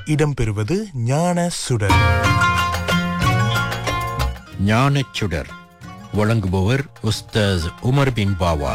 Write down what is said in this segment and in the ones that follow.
இடம்பெறுவது ஞான சுடர் ஞானச்சுடர் வழங்குபவர் உஸ்தாஸ் உமர் பின் பாவா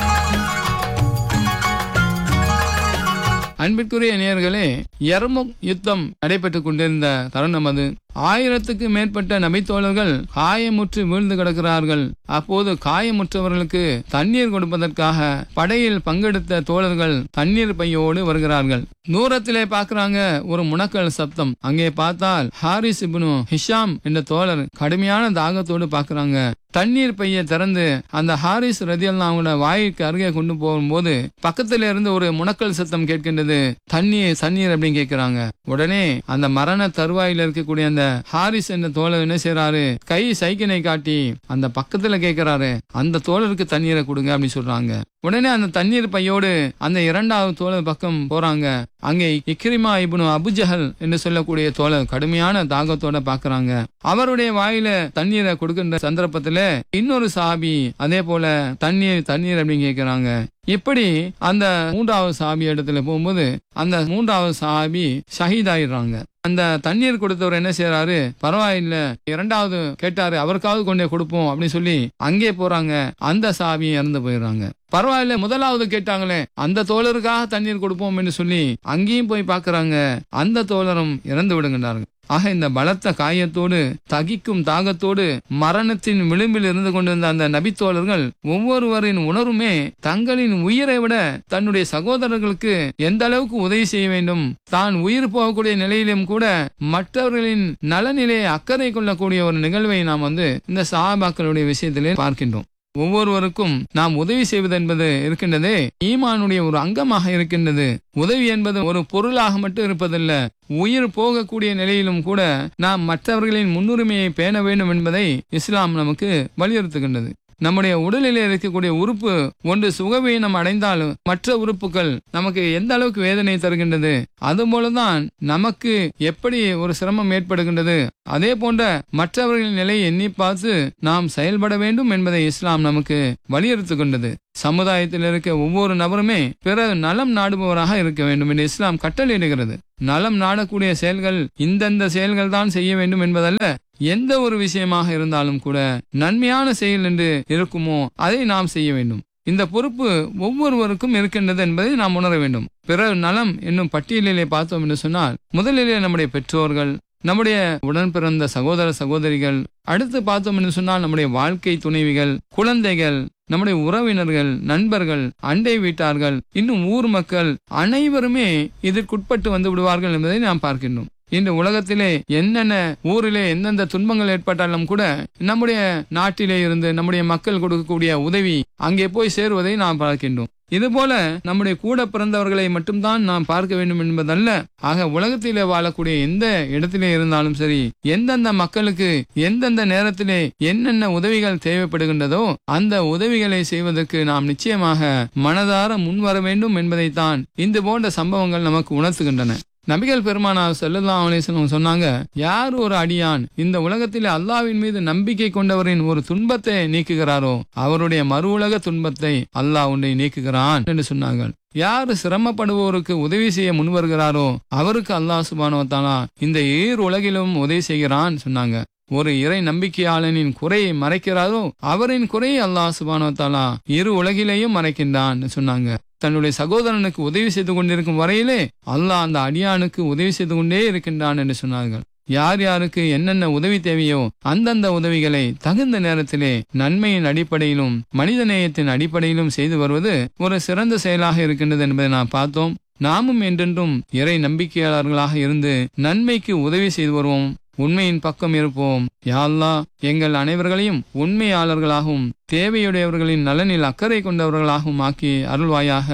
அன்பிற்குரிய நேயர்களே யர்முக் யுத்தம் நடைபெற்றுக் கொண்டிருந்த தருணம் அது ஆயிரத்துக்கு மேற்பட்ட நபித்தோழர்கள் காயமுற்று வீழ்ந்து கிடக்கிறார்கள் அப்போது காயமுற்றவர்களுக்கு தண்ணீர் கொடுப்பதற்காக படையில் பங்கெடுத்த தோழர்கள் தண்ணீர் பையோடு வருகிறார்கள் தூரத்திலே பார்க்கறாங்க ஒரு முனக்கல் சப்தம் அங்கே பார்த்தால் ஹாரிஸ் இப்னு ஹிஷாம் என்ற தோழர் கடுமையான தாகத்தோடு பார்க்கறாங்க தண்ணீர் பைய திறந்து அந்த ஹாரிஸ் ரதியல் அவங்களோட வாய்க்கு அருகே கொண்டு போகும்போது பக்கத்துல இருந்து ஒரு முனக்கல் சத்தம் கேட்கின்றது தண்ணீர் தண்ணீர் அப்படின்னு கேட்கிறாங்க உடனே அந்த மரண தருவாயில இருக்கக்கூடிய அந்த ஹாரிஸ் என்ற தோழர் என்ன செய்யறாரு கை சைக்கினை காட்டி அந்த பக்கத்துல கேட்கிறாரு அந்த தோழருக்கு தண்ணீரை கொடுங்க அப்படின்னு சொல்றாங்க உடனே அந்த தண்ணீர் பையோடு அந்த இரண்டாவது தோழர் பக்கம் போறாங்க அங்கே இக்ரிமா இப்னு அபுஜஹல் என்று சொல்லக்கூடிய தோழர் கடுமையான தாகத்தோட பாக்குறாங்க அவருடைய வாயில தண்ணீரை கொடுக்கின்ற சந்தர்ப்பத்துல இன்னொரு சாபி அதே போல தண்ணீர் தண்ணீர் அப்படின்னு கேக்குறாங்க இப்படி அந்த மூன்றாவது சாபி இடத்துல போகும்போது அந்த மூன்றாவது சாபி ஷஹீதாயிடுறாங்க அந்த தண்ணீர் கொடுத்தவர் என்ன செய்யறாரு பரவாயில்ல இரண்டாவது கேட்டாரு அவருக்காவது கொண்டே கொடுப்போம் அப்படின்னு சொல்லி அங்கே போறாங்க அந்த சாபியும் இறந்து போயிடுறாங்க பரவாயில்ல முதலாவது கேட்டாங்களே அந்த தோழருக்காக தண்ணீர் கொடுப்போம் என்று சொல்லி அங்கேயும் போய் பாக்குறாங்க அந்த தோழரும் இறந்து விடுகின்றார்கள் ஆக இந்த பலத்த காயத்தோடு தகிக்கும் தாகத்தோடு மரணத்தின் விளிம்பில் இருந்து கொண்டிருந்த அந்த நபித்தோழர்கள் ஒவ்வொருவரின் உணர்வுமே தங்களின் உயிரை விட தன்னுடைய சகோதரர்களுக்கு எந்த அளவுக்கு உதவி செய்ய வேண்டும் தான் உயிர் போகக்கூடிய நிலையிலும் கூட மற்றவர்களின் நலனிலே அக்கறை கொள்ளக்கூடிய ஒரு நிகழ்வை நாம் வந்து இந்த சஹாபாக்களுடைய விஷயத்திலே பார்க்கின்றோம் ஒவ்வொருவருக்கும் நாம் உதவி செய்வது என்பது இருக்கின்றதே ஈமானுடைய ஒரு அங்கமாக இருக்கின்றது உதவி என்பது ஒரு பொருளாக மட்டும் இருப்பதல்ல உயிர் போகக்கூடிய நிலையிலும் கூட நாம் மற்றவர்களின் முன்னுரிமையை பேண வேண்டும் என்பதை இஸ்லாம் நமக்கு வலியுறுத்துகின்றது நம்முடைய உடலில் இருக்கக்கூடிய உறுப்பு ஒன்று சுகவீனம் அடைந்தாலும் மற்ற உறுப்புகள் நமக்கு எந்த அளவுக்கு வேதனை தருகின்றது அதுபோலதான் நமக்கு எப்படி ஒரு சிரமம் ஏற்படுகின்றது அதே போன்ற மற்றவர்களின் நிலையை எண்ணி பார்த்து நாம் செயல்பட வேண்டும் என்பதை இஸ்லாம் நமக்கு வலியுறுத்துகின்றது சமுதாயத்தில் இருக்க ஒவ்வொரு நபருமே பிற நலம் நாடுபவராக இருக்க வேண்டும் என்று இஸ்லாம் கட்டளையிடுகிறது நலம் நாடக்கூடிய செயல்கள் இந்தந்த செயல்கள் தான் செய்ய வேண்டும் என்பதல்ல எந்த ஒரு விஷயமாக இருந்தாலும் கூட நன்மையான செயல் என்று இருக்குமோ அதை நாம் செய்ய வேண்டும் இந்த பொறுப்பு ஒவ்வொருவருக்கும் இருக்கின்றது என்பதை நாம் உணர வேண்டும் பிறர் நலம் என்னும் பட்டியலிலே பார்த்தோம் என்று சொன்னால் முதலிலே நம்முடைய பெற்றோர்கள் நம்முடைய உடன் பிறந்த சகோதர சகோதரிகள் அடுத்து பார்த்தோம் என்று சொன்னால் நம்முடைய வாழ்க்கை துணைவிகள் குழந்தைகள் நம்முடைய உறவினர்கள் நண்பர்கள் அண்டை வீட்டார்கள் இன்னும் ஊர் மக்கள் அனைவருமே இதற்குட்பட்டு வந்து விடுவார்கள் என்பதை நாம் பார்க்கின்றோம் இந்த உலகத்திலே என்னென்ன ஊரிலே எந்தெந்த துன்பங்கள் ஏற்பட்டாலும் கூட நம்முடைய நாட்டிலே இருந்து நம்முடைய மக்கள் கொடுக்கக்கூடிய உதவி அங்கே போய் சேருவதை நாம் பார்க்கின்றோம் இதுபோல நம்முடைய கூட பிறந்தவர்களை மட்டும்தான் நாம் பார்க்க வேண்டும் என்பதல்ல ஆக உலகத்திலே வாழக்கூடிய எந்த இடத்திலே இருந்தாலும் சரி எந்தெந்த மக்களுக்கு எந்தெந்த நேரத்திலே என்னென்ன உதவிகள் தேவைப்படுகின்றதோ அந்த உதவிகளை செய்வதற்கு நாம் நிச்சயமாக மனதார முன்வர வேண்டும் என்பதைத்தான் இந்த போன்ற சம்பவங்கள் நமக்கு உணர்த்துகின்றன நபிகள் பெருமானார் செல்லல்லா அலிஸ்லம் சொன்னாங்க யார் ஒரு அடியான் இந்த உலகத்திலே அல்லாவின் மீது நம்பிக்கை கொண்டவரின் ஒரு துன்பத்தை நீக்குகிறாரோ அவருடைய மறு உலக துன்பத்தை அல்லாஹ் உன்னை நீக்குகிறான் என்று சொன்னார்கள் யார் சிரமப்படுவோருக்கு உதவி செய்ய முன்வருகிறாரோ அவருக்கு அல்லாஹ் சுபானோத்தானா இந்த ஈர் உலகிலும் உதவி செய்கிறான் சொன்னாங்க ஒரு இறை நம்பிக்கையாளனின் குறையை மறைக்கிறாரோ அவரின் குறையை அல்லாஹ் சுபானோத்தாலா இரு உலகிலேயும் மறைக்கின்றான் சொன்னாங்க தன்னுடைய சகோதரனுக்கு உதவி செய்து கொண்டிருக்கும் வரையிலே அல்லாஹ் அந்த அடியானுக்கு உதவி செய்து கொண்டே இருக்கின்றான் என்று சொன்னார்கள் யார் யாருக்கு என்னென்ன உதவி தேவையோ அந்தந்த உதவிகளை தகுந்த நேரத்திலே நன்மையின் அடிப்படையிலும் மனித நேயத்தின் அடிப்படையிலும் செய்து வருவது ஒரு சிறந்த செயலாக இருக்கின்றது என்பதை நாம் பார்த்தோம் நாமும் என்றென்றும் இறை நம்பிக்கையாளர்களாக இருந்து நன்மைக்கு உதவி செய்து வருவோம் உண்மையின் பக்கம் இருப்போம் யாழ்லா எங்கள் அனைவர்களையும் உண்மையாளர்களாகவும் தேவையுடையவர்களின் நலனில் அக்கறை கொண்டவர்களாகவும் ஆக்கி அருள்வாயாக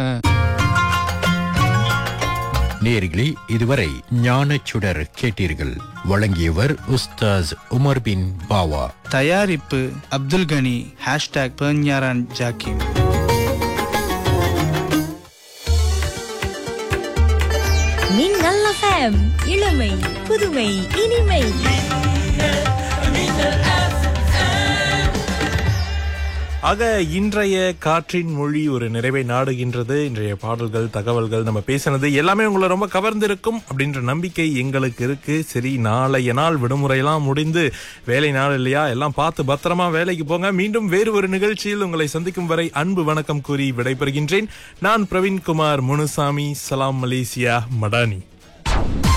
நேர்களே இதுவரை ஞானச்சுடர் கேட்டீர்கள் வழங்கியவர் உஸ்தாஸ் உமர் பின் பாவா தயாரிப்பு அப்துல் கனி ஹேஷ்டாக் பெர்ஞாரான் ஜாக்கிம் மின்னல் FM இளமை புதுமை இனிமை ஆக இன்றைய காற்றின் மொழி ஒரு நிறைவை நாடுகின்றது இன்றைய பாடல்கள் தகவல்கள் நம்ம பேசினது எல்லாமே உங்களை ரொம்ப கவர்ந்திருக்கும் அப்படின்ற நம்பிக்கை எங்களுக்கு இருக்கு சரி நாளைய நாள் விடுமுறையெல்லாம் முடிந்து வேலை நாள் இல்லையா எல்லாம் பார்த்து பத்திரமா வேலைக்கு போங்க மீண்டும் வேறு ஒரு நிகழ்ச்சியில் உங்களை சந்திக்கும் வரை அன்பு வணக்கம் கூறி விடைபெறுகின்றேன் நான் பிரவீன்குமார் முனுசாமி சலாம் மலேசியா மடானி